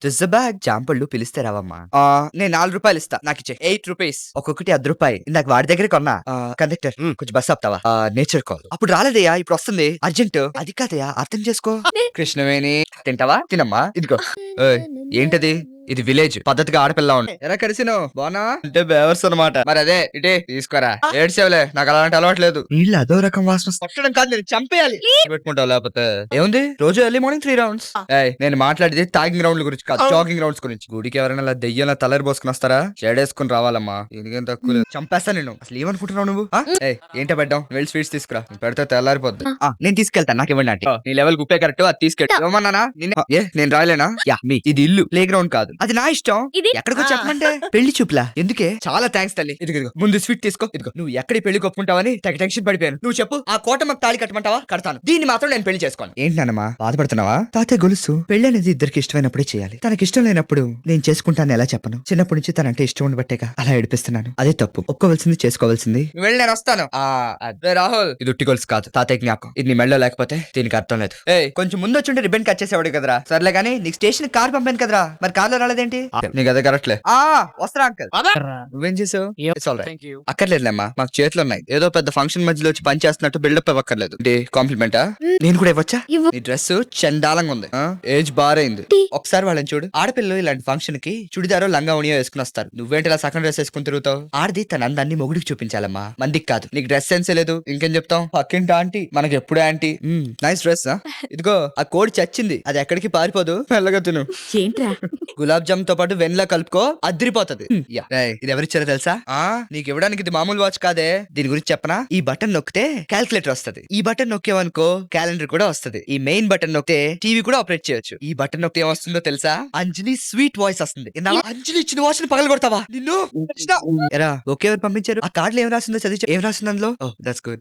This bag జాంపళ్ళు పిలిస్తే రావమ్మా ఆ, నేను నాలుగు రూపాయలు ఇస్తా నాకు ఇచ్చే ఎయిట్ రూపీస్ ఒక్కొక్కటి అర్ధ రూపాయి ఇందాక వాడి దగ్గర కొన్నా కండక్టర్ కొంచెం బస్ ఆపుతావా నేచర్ కాల్ ఇప్పుడు రాలేదయ్యా ఇప్పుడు వస్తుంది అర్జెంట్ అది కాదయ్యా అర్థం చేసుకో కృష్ణవేణి తింటావా తినమ్మా ఇదిగో ఏయ్, ఏంటది ఇది విలేజ్ పద్ధతిగా ఆడపిల్ల ఉండి ఎలా కలిసిను బానా అంటే బేవర్స్ అనమాట మరి అదే ఇటే తీసుకోరా ఏడ్చేవలే నాకు అలాంటి అలవాటు లేదు వీళ్ళు అదో రకం వాసన కొట్టడం కాదు నేను చంపేయాలి పెట్టుకుంటావు లేకపోతే ఏముంది రోజు ఎర్లీ మార్నింగ్ త్రీ రౌండ్స్ నేను మాట్లాడేది టాగింగ్ రౌండ్ల గురించి కాదు జాగింగ్ రౌండ్స్ గురించి గుడికి ఎవరైనా అలా దెయ్యంలో తలరి పోసుకుని వస్తారా షేడేసుకుని రావాలమ్మా దీనికేం తక్కువ లేదు చంపేస్తా నేను అసలు ఏమనుకుంటున్నావు నువ్వు ఆ? ఏయ్, ఏంటో పెట్టాం వెళ్ళి స్వీట్స్ తీసుకురా నువ్వు పెడితే తెల్లారిపోద్ది ఆ, నేను తీసుకెళ్తాను నాకు ఇవ్వండి ఆంటీ నీ లెవెల్ గుప్పే కరెక్ట్ అది తీసుకెళ్ళి ఏమన్నానా నిన్నే- ఏ నేను రాయలేనా యా మీ ఇది ఇల్లు ప్లే గ్రౌండ్ కాదు అది నా ఇష్టం ఇది- ఎక్కడికో చెప్పమంటే పెళ్లి చూపులా ఎందుకే చాలా థ్యాంక్స్ తల్లి ఇదిగో ఇదిగో. ముందు స్వీట్ తీసుకో ఇదిగో నువ్వు ఎక్కడి పెళ్లి కొప్పుకుంటావని తెగ టెన్షన్ పడిపోయాను నువ్వు చెప్పు ఆ కోట మాకు తాళి కట్టమంటావా కడతాను దీన్ని మాత్రం నేను పెళ్లి చేసుకోను ఏంటి నాన్నమ్మా బాధపడుతున్నావా తాతయ్య గొలుసు పెళ్లి అనేది ఇద్దరికి ఇష్టమైనప్పుడే చేయాలి తనకి ఇష్టం లేనప్పుడు నేను చేసుకుంటాను ఎలా చెప్పను చిన్నప్పటి నుంచి తనంటే ఇష్టం ఉండబట్టేగా అలా ఏడిపిస్తున్నాను అదే తప్పు ఒప్పుకోవాల్సింది చేసుకోవాల్సింది వెళ్ళి నేను వస్తాను ఆ అదే రాహుల్ ఇది ఉట్టి గొలుసు కాదు తాతయ్య జ్ఞాపకం ఇది నీ మెళ్ళో లేకపోతే దీనికి అర్థం లేదు ఏ కొంచెం ముందు వచ్చి రిబన్ కట్ చేసేవాడు కదరా సర్లే కానీ నీకు స్టేషన్ కార్ పంపాను కదరా మరి కార్లో రాలేదేంటి నీకు అదే కరెక్ట్లే ఆ వస్తా అంకల్ నువ్వేం చేసావు It's all right. Thank you అక్కర్లేదులేమ్మా మాకు చేతులు ఉన్నాయి ఏదో పెద్ద ఫంక్షన్ మధ్యలో వచ్చి పని చేస్తున్నట్టు బిల్డప్ ఇవ్వక్కర్లేదు ఇది కాంప్లిమెంటా నేను కూడా ఇవ్వచ్చా ఇవ్వు. నీ డ్రెస్ చండాలంగా ఉంది ఏజ్ బారైంది ఒకసారి వాళ్ళని చూడు ఆడపిల్లలు ఇలాంటి ఫంక్షన్ కి చుడిదారో లంగా ఉనియో వేసుకుని వస్తారు నువ్వేంటి ఇలా సగం డ్రెస్ వేసుకుని తిరుగుతావు ఆడది తన అందాన్ని మొగుడికి చూపించాలమ్మా మందికి కాదు నీకు డ్రెస్ సెన్స్ లేదు ఇంకేం చెప్తాం పక్కింటి ఆంటీ మనకి ఎప్పుడు ఆంటీ నైస్ డ్రెస్ ఇదిగో ఆ కోడి చచ్చింది అది ఎక్కడికి పారిపోదు మెల్లగా తిను ఏంట్రా గులాబ్ జామ్ తో పాటు వెన్నెలా కలుపుకో అదిరిపోతది యా. రేయ్, ఇది ఎవరిచ్చారో తెలుసా ఆ నీకు ఇవ్వడానికి ఇది మామూలు వాచ్ కాదే దీని గురించి చెప్పనా ఈ బటన్ నొక్కితే క్యాల్కులేటర్ వస్తది ఈ బటన్ నొక్కేవనుకో క్యాలెండర్ కూడా వస్తది ఈ మెయిన్ బటన్ నొక్కితే టీవీ కూడా ఆపరేట్ చేయొచ్చు ఈ బటన్ నొక్కితే ఏమొస్తుందో తెలుసా అంజలి స్వీట్ వాయిస్ వస్తుంది విన్నావా? అంజలి ఇచ్చిన వాచ్ ని పగల కొడతావా నిన్ను కృష్ణ. ఎరా ఓకే ఎవరు పంపించారు ఆ కార్డులో ఏం రాసిందో చదివి చెప్పు. ఏం రాసింది అందులో ఓ దట్స్ గుడ్